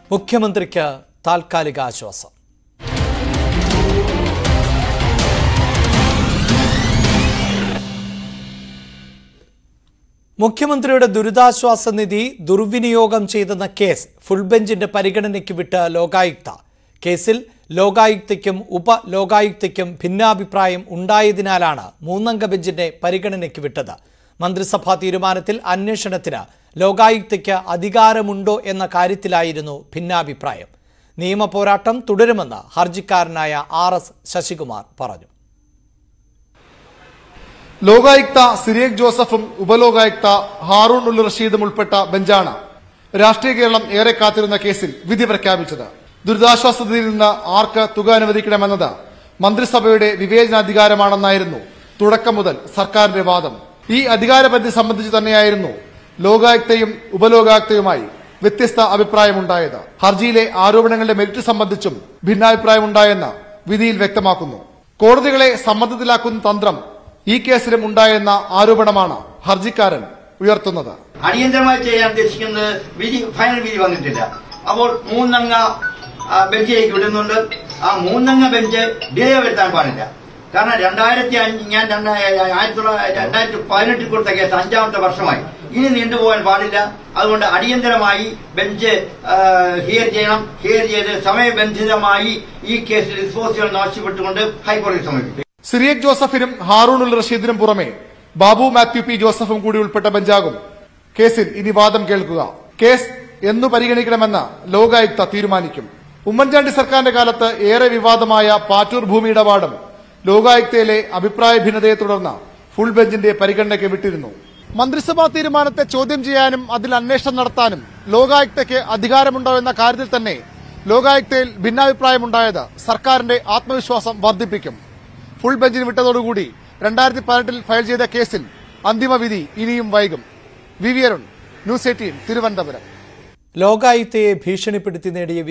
മുഖ്യമന്ത്രിക്ക് താൽക്കാലിക ആശ്വാസം മുഖ്യമന്ത്രിയുടെ ദുരിതാശ്വാസ നിധി ദുർവിനിയോഗം ചെയ്തെന്ന കേസ് ഫുൾ ബെഞ്ചിന്റെ പരിഗണനയ്ക്ക് വിട്ട ലോകായുക്ത കേസിൽ ലോകായുക്തയ്ക്കും ഉപ ലോകായുക്തയ്ക്കും ഭിന്നാഭിപ്രായം ഉണ്ടായതിനാലാണ് മൂന്നംഗ ബെഞ്ചിന്റെ പരിഗണനയ്ക്ക് വിട്ടത് മന്ത്രിസഭാ തീരുമാനത്തിൽ അന്വേഷണത്തിന് ലോകായുക്തയ്ക്ക് അധികാരമുണ്ടോ എന്ന കാര്യത്തിലായിരുന്നു ഭിന്നാഭിപ്രായം നിയമ പോരാട്ടം തുടരുമെന്ന് ഹർജിക്കാരനായ ആർ എസ് ശശികുമാർ പറഞ്ഞു ലോകായുക്ത സിറിയക് ജോസഫും ഉപലോകായുക്ത ഹാറൂൺ ഉൽ റഷീദും ഉൾപ്പെട്ട ബെഞ്ചാണ് രാഷ്ട്രീയ കേരളം ഏറെ കാത്തിരുന്ന കേസിൽ വിധി പ്രഖ്യാപിച്ചത് ദുരിതാശ്വാസ നിധിയിൽ നിന്ന് ആർക്ക് തുക അനുവദിക്കണമെന്നത് മന്ത്രിസഭയുടെ വിവേചനാധികാരമാണെന്നായിരുന്നു തുടക്കം മുതൽ സർക്കാരിന്റെ വാദം ഈ അധികാരപരിധി സംബന്ധിച്ച് തന്നെയായിരുന്നു ലോകായുക്തയും ഉപലോകായുക്തയുമായി വ്യത്യസ്ത അഭിപ്രായമുണ്ടായത് ഹർജിയിലെ ആരോപണങ്ങളുടെ മെരിറ്റ് സംബന്ധിച്ചും ഭിന്നാഭിപ്രായമുണ്ടായെന്ന് വിധിയിൽ വ്യക്തമാക്കുന്നു കോടതികളെ സമ്മർദ്ദത്തിലാക്കുന്ന തന്ത്രം ഈ കേസിലും ഉണ്ടായെന്ന ആരോപണമാണ് ഹർജിക്കാരൻ ഉയർത്തുന്നത് അടിയന്തരമായി ചെയ്യാൻ ഉദ്ദേശിക്കുന്നത് വിധി ഫൈനൽ വിധി വന്നിട്ടില്ല അപ്പോൾ മൂന്നംഗ ആ, ബെഞ്ചിലേക്ക് വിടുന്നുണ്ട് ആ മൂന്നംഗ ബെഞ്ച് ഡിലേ വരുത്താൻ പാടില്ല കാരണം രണ്ടായിരത്തി അഞ്ച് ഞാൻ രണ്ടാ- ആയിരത്തി തൊള്ളായിരത്തി രണ്ടായിരത്തി പതിനെട്ടിൽ കൊടുത്ത കേസ് അഞ്ചാമത്തെ വർഷമായി ഇനി നീണ്ടുപോകാൻ പാടില്ല അതുകൊണ്ട് അടിയന്തരമായി ബെഞ്ച് ഹിയർ ചെയ്യണം ഹിയർ ചെയ്ത് സമയബന്ധിതമായി ഈ കേസ് ഡിസ്പോസ് ചെയ്യണം ആവശ്യപ്പെട്ടുകൊണ്ട് ഹൈക്കോടതി സമീപിക്കും സിറിയക് ജോസഫിനും ഹാറൂൺ ഉൽ റഷീദിനും പുറമെ ബാബു മാത്യു പി ജോസഫും കൂടി ഉൾപ്പെട്ട ബെഞ്ചാകും കേസിൽ ഇനി വാദം കേൾക്കുക കേസ് എന്നു പരിഗണിക്കണമെന്ന് ലോകായുക്ത തീരുമാനിക്കും ഉമ്മൻചാണ്ടി സർക്കാരിന്റെ കാലത്ത് ഏറെ വിവാദമായ പാറ്റൂർ ഭൂമി ഇടപാടും ലോകായുക്തയിലെ അഭിപ്രായ ഭിന്നതയെ തുടർന്ന് ഫുൾ ബെഞ്ചിന്റെ പരിഗണനയ്ക്ക് വിട്ടിരുന്നു മന്ത്രിസഭാ തീരുമാനത്തെ ചോദ്യം ചെയ്യാനും അതിൽ അന്വേഷണം നടത്താനും ലോകായുക്തയ്ക്ക് അധികാരമുണ്ടോ എന്ന കാര്യത്തിൽ തന്നെ ലോകായുക്തയിൽ ഭിന്നാഭിപ്രായമുണ്ടായത് സർക്കാരിന്റെ ആത്മവിശ്വാസം വർദ്ധിപ്പിക്കും ഫുൾ ബെഞ്ചിന് വിട്ടതോടുകൂടി രണ്ടായിരത്തി പതിനെട്ടിൽ ഫയൽ ചെയ്ത കേസിൽ അന്തിമ വിധി ഇനിയും വൈകും V V Arun news eighteen Thiruvananthapuram ലോകായുക്തയെ ഭീഷണിപ്പെടുത്തി നേടിയ